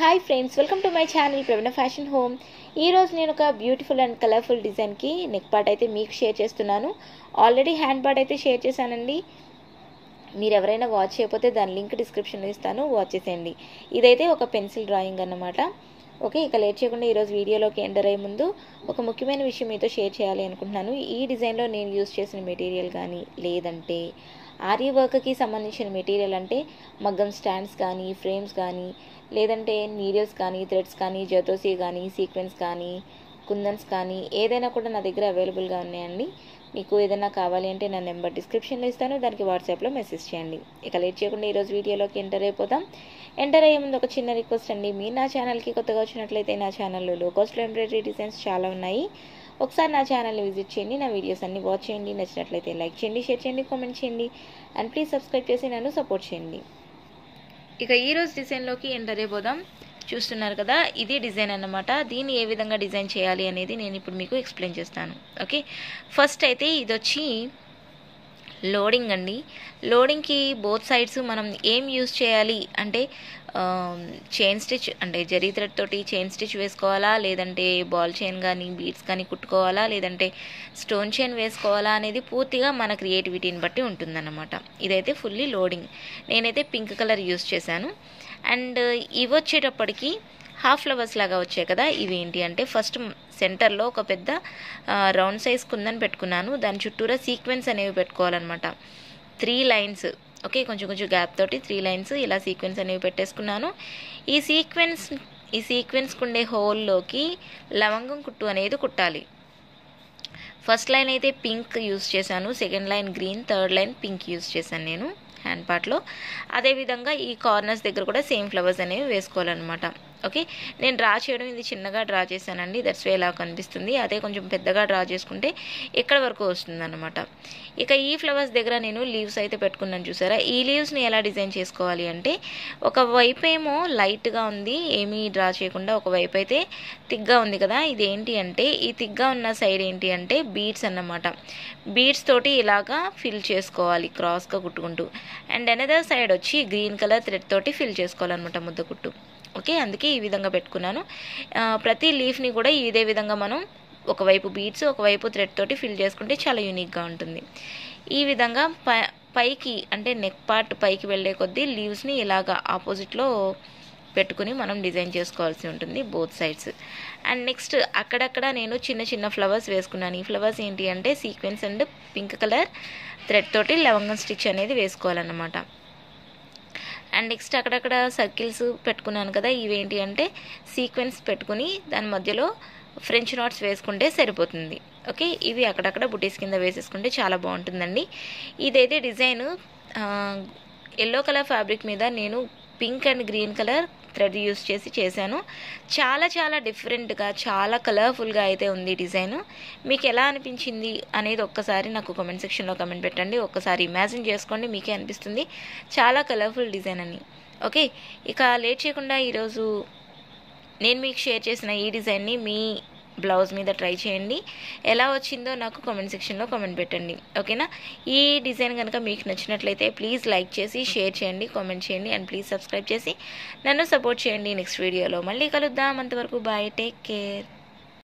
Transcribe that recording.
hi friends welcome to my channel Praveena fashion home ఈరోజు నేను ఒక బ్యూటిఫుల్ అండ్ కలర్ఫుల్ డిజైన్కి నెక్ పార్ట్ అయితే మీకు షేర్ చేస్తున్నాను ఆల్రెడీ హ్యాండ్ పార్ట్ అయితే షేర్ చేశానండి మీరు ఎవరైనా వాచ్ చేయకపోతే దాని లింక్ డిస్క్రిప్షన్లో ఇస్తాను వాచ్ చేసేయండి ఇదైతే ఒక పెన్సిల్ డ్రాయింగ్ అన్నమాట ఓకే ఇక లేట్ చేయకుండా ఈరోజు వీడియోలోకి ఎంటర్ అయ్యే ముందు ఒక ముఖ్యమైన విషయం మీతో షేర్ చేయాలి అనుకుంటున్నాను ఈ డిజైన్లో నేను యూస్ చేసిన మెటీరియల్ కానీ లేదంటే ఆర్య వర్క్కి సంబంధించిన మెటీరియల్ అంటే మగ్గం స్టాండ్స్ కానీ ఫ్రేమ్స్ కానీ లేదంటే నీడిల్స్ కానీ థ్రెడ్స్ కానీ జతోసి కానీ సీక్వెన్స్ కానీ కుందన్స్ కానీ ఏదైనా కూడా నా దగ్గర అవైలబుల్గా ఉన్నాయండి మీకు ఏదైనా కావాలి అంటే నా నెంబర్ డిస్క్రిప్షన్లో ఇస్తాను దానికి వాట్సాప్లో మెసేజ్ చేయండి ఇక లేట్ చేయకుండా ఈరోజు వీడియోలోకి ఎంటర్ అయిపోతాం ఎంటర్ అయ్యే ముందు ఒక చిన్న రిక్వెస్ట్ అండి మీరు నా ఛానల్కి కొత్తగా వచ్చినట్లయితే నా ఛానల్లో లో కాస్ట్ ఎంబ్రాయిడరీ డిజైన్స్ చాలా ఉన్నాయి ఒకసారి నా ఛానల్ని విజిట్ చేయండి నా వీడియోస్ అన్ని వాచ్ చేయండి నచ్చినట్లయితే లైక్ చేయండి షేర్ చేయండి కామెంట్ చేయండి అండ్ ప్లీజ్ సబ్స్క్రైబ్ చేసి నన్ను సపోర్ట్ చేయండి ఇక ఈరోజు డిజైన్లోకి ఎంటర్ అయిపోదాం చూస్తున్నారు కదా ఇది డిజైన్ అన్నమాట దీన్ని ఏ విధంగా డిజైన్ చేయాలి అనేది నేను ఇప్పుడు మీకు ఎక్స్ప్లెయిన్ చేస్తాను ఓకే ఫస్ట్ అయితే ఇది వచ్చి లోడింగ్ అండి లోడింగ్కి బోత్ సైడ్స్ మనం ఏం యూస్ చేయాలి అంటే చైన్ స్టిచ్ అంటే జరీ థ్రెడ్ తోటి చైన్ స్టిచ్ వేసుకోవాలా లేదంటే బాల్ చైన్ కానీ బీడ్స్ కానీ కుట్టుకోవాలా లేదంటే స్టోన్ చైన్ వేసుకోవాలా అనేది పూర్తిగా మన క్రియేటివిటీని బట్టి ఉంటుందన్నమాట ఇదైతే ఫుల్లీ లోడింగ్ నేనైతే పింక్ కలర్ యూస్ చేశాను అండ్ ఇవి వచ్చేటప్పటికి హాఫ్ ఫ్లవర్స్ లాగా వచ్చాయి కదా ఇవి ఏంటి అంటే ఫస్ట్ సెంటర్లో ఒక పెద్ద రౌండ్ సైజ్ కుందని పెట్టుకున్నాను దాని చుట్టూరా సీక్వెన్స్ అనేవి పెట్టుకోవాలన్నమాట త్రీ లైన్స్ ఓకే కొంచెం కొంచెం గ్యాప్ తోటి త్రీ లైన్స్ ఇలా సీక్వెన్స్ అనేవి పెట్టేసుకున్నాను ఈ సీక్వెన్స్ ఈ సీక్వెన్స్కి ఉండే హోల్లోకి లవంగం కుట్టు అనేది కుట్టాలి ఫస్ట్ లైన్ అయితే పింక్ యూస్ చేశాను second line green third line pink use చేశాను నేను హ్యాండ్ పార్ట్లో అదేవిధంగా ఈ కార్నర్స్ దగ్గర కూడా సేమ్ ఫ్లవర్స్ అనేవి వేసుకోవాలన్నమాట ఓకే నేను డ్రా చేయడం ఇది చిన్నగా డ్రా చేశానండి దట్స్ వే ఇలా కనిపిస్తుంది అదే కొంచెం పెద్దగా డ్రా చేసుకుంటే ఎక్కడ వరకు వస్తుంది అనమాట ఇక ఈ ఫ్లవర్స్ దగ్గర నేను లీవ్స్ అయితే పెట్టుకున్నాను చూసారా ఈ లీవ్స్ని ఎలా డిజైన్ చేసుకోవాలి అంటే ఒక వైపు ఏమో లైట్గా ఉంది ఏమీ డ్రా చేయకుండా ఒక వైపు అయితే తిగ్గా ఉంది కదా ఇది ఏంటి అంటే ఈ తిగ్గా ఉన్న సైడ్ ఏంటి అంటే బీడ్స్ అన్నమాట బీడ్స్ తోటి ఇలాగా ఫిల్ చేసుకోవాలి క్రాస్గా కుట్టుకుంటూ అండ్ అనదర్ సైడ్ వచ్చి గ్రీన్ కలర్ థ్రెడ్ తోటి ఫిల్ చేసుకోవాలన్నమాట ముద్ద కుట్టు ఓకే అందుకే ఈ విధంగా పెట్టుకున్నాను ప్రతి లీఫ్ని కూడా ఇదే విధంగా మనం ఒకవైపు బీడ్స్ ఒకవైపు థ్రెడ్ తోటి ఫిల్ చేసుకుంటే చాలా యూనిక్గా ఉంటుంది ఈ విధంగా పై పైకి అంటే నెక్ పార్ట్ పైకి వెళ్ళే కొద్దీ లీవ్స్ని ఇలాగా ఆపోజిట్లో పెట్టుకుని మనం డిజైన్ చేసుకోవాల్సి ఉంటుంది బోత్ సైడ్స్ అండ్ నెక్స్ట్ అక్కడక్కడ నేను చిన్న చిన్న ఫ్లవర్స్ వేసుకున్నాను ఈ ఫ్లవర్స్ ఏంటి అంటే sequence and pink colour thread తోటి లవంగం స్టిచ్ అనేది వేసుకోవాలన్నమాట అండ్ నెక్స్ట్ అక్కడక్కడ సర్కిల్స్ పెట్టుకున్నాను కదా ఇవేంటి అంటే సీక్వెన్స్ పెట్టుకుని దాని మధ్యలో ఫ్రెంచ్ నాట్స్ వేసుకుంటే సరిపోతుంది ఓకే ఇవి అక్కడక్కడ బుటీస్ కింద వేసేసుకుంటే చాలా బాగుంటుందండి ఇదైతే డిజైన్ ఎల్లో కలర్ ఫ్యాబ్రిక్ మీద నేను pink and green colour thread use చేసి చేశాను చాలా చాలా డిఫరెంట్గా చాలా కలర్ఫుల్గా అయితే ఉంది డిజైన్ మీకు ఎలా అనిపించింది అనేది ఒక్కసారి నాకు కామెంట్ సెక్షన్లో కమెంట్ పెట్టండి ఒక్కసారి ఇమాజిన్ చేసుకోండి మీకే అనిపిస్తుంది చాలా కలర్ఫుల్ డిజైన్ అని ఓకే ఇక లేట్ చేయకుండా ఈరోజు నేను మీకు షేర్ చేసిన ఈ డిజైన్ని మీ బ్లౌజ్ మీద ట్రై చేయండి ఎలా వచ్చిందో నాకు కామెంట్ సెక్షన్లో కామెంట్ పెట్టండి ఓకేనా ఈ డిజైన్ కనుక మీకు నచ్చినట్లయితే ప్లీజ్ లైక్ చేసి షేర్ చేయండి కామెంట్ చేయండి అండ్ ప్లీజ్ సబ్స్క్రైబ్ చేసి నన్ను సపోర్ట్ చేయండి నెక్స్ట్ వీడియోలో మళ్ళీ కలుద్దాం అంతవరకు బాయ్ టేక్ కేర్